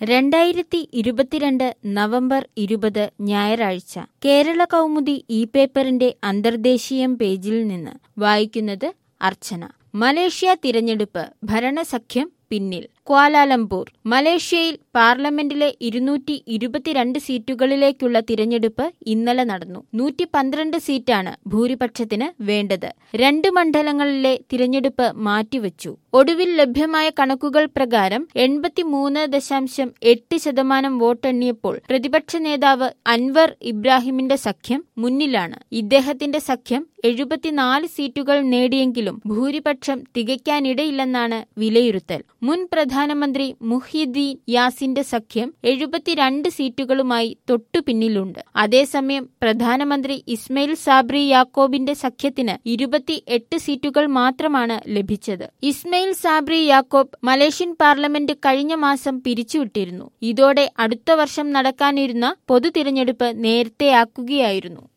രണ്ടായിരത്തി ഇരുപത്തിരണ്ട് നവംബർ ഇരുപത് ഞായറാഴ്ച കേരള കൗമുദി ഇ പേപ്പറിന്റെ അന്തർദേശീയം പേജിൽ നിന്ന് വായിക്കുന്നത് അർച്ചന മലേഷ്യ തിരഞ്ഞെടുപ്പ് ഭരണസഖ്യം പിന്നിൽ ക്വാലാലംപൂർ മലേഷ്യയിൽ പാർലമെന്റിലെ ഇരുന്നൂറ്റി ഇരുപത്തിരണ്ട് സീറ്റുകളിലേക്കുള്ള തിരഞ്ഞെടുപ്പ് ഇന്നലെ നടന്നു നൂറ്റി പന്ത്രണ്ട് സീറ്റാണ് ഭൂരിപക്ഷത്തിന് വേണ്ടത് രണ്ട് മണ്ഡലങ്ങളിലെ തിരഞ്ഞെടുപ്പ് മാറ്റിവച്ചു ഒടുവിൽ ലഭ്യമായ കണക്കുകൾ പ്രകാരം എൺപത്തിമൂന്ന് ദശാംശം എട്ട് ശതമാനം വോട്ടെണ്ണിയപ്പോൾ പ്രതിപക്ഷ നേതാവ് അൻവർ ഇബ്രാഹിമിന്റെ സഖ്യം മുന്നിലാണ് ഇദ്ദേഹത്തിന്റെ സഖ്യം എഴുപത്തിനാല് സീറ്റുകൾ നേടിയെങ്കിലും ഭൂരിപക്ഷം തികയ്ക്കാനിടയില്ലെന്നാണ് വിലയിരുത്തൽ മുൻ പ്രധാനമന്ത്രി മുഹ്യിദ്ദീൻ യാസിന്റെ സഖ്യം എഴുപത്തിരണ്ട് സീറ്റുകളുമായി തൊട്ടുപിന്നിലുണ്ട് അതേസമയം പ്രധാനമന്ത്രി ഇസ്മയിൽ സാബ്രി യാക്കോബിന്റെ സഖ്യത്തിന് ഇരുപത്തിയെട്ട് സീറ്റുകൾ മാത്രമാണ് ലഭിച്ചത് ഇസ്മയിൽ സാബ്രി യാക്കോബ് മലേഷ്യൻ പാർലമെന്റ് കഴിഞ്ഞ മാസം പിരിച്ചുവിട്ടിരുന്നു ഇതോടെ അടുത്ത വർഷം നടക്കാനിരുന്ന പൊതു തിരഞ്ഞെടുപ്പ് നേരത്തെയാക്കുകയായിരുന്നു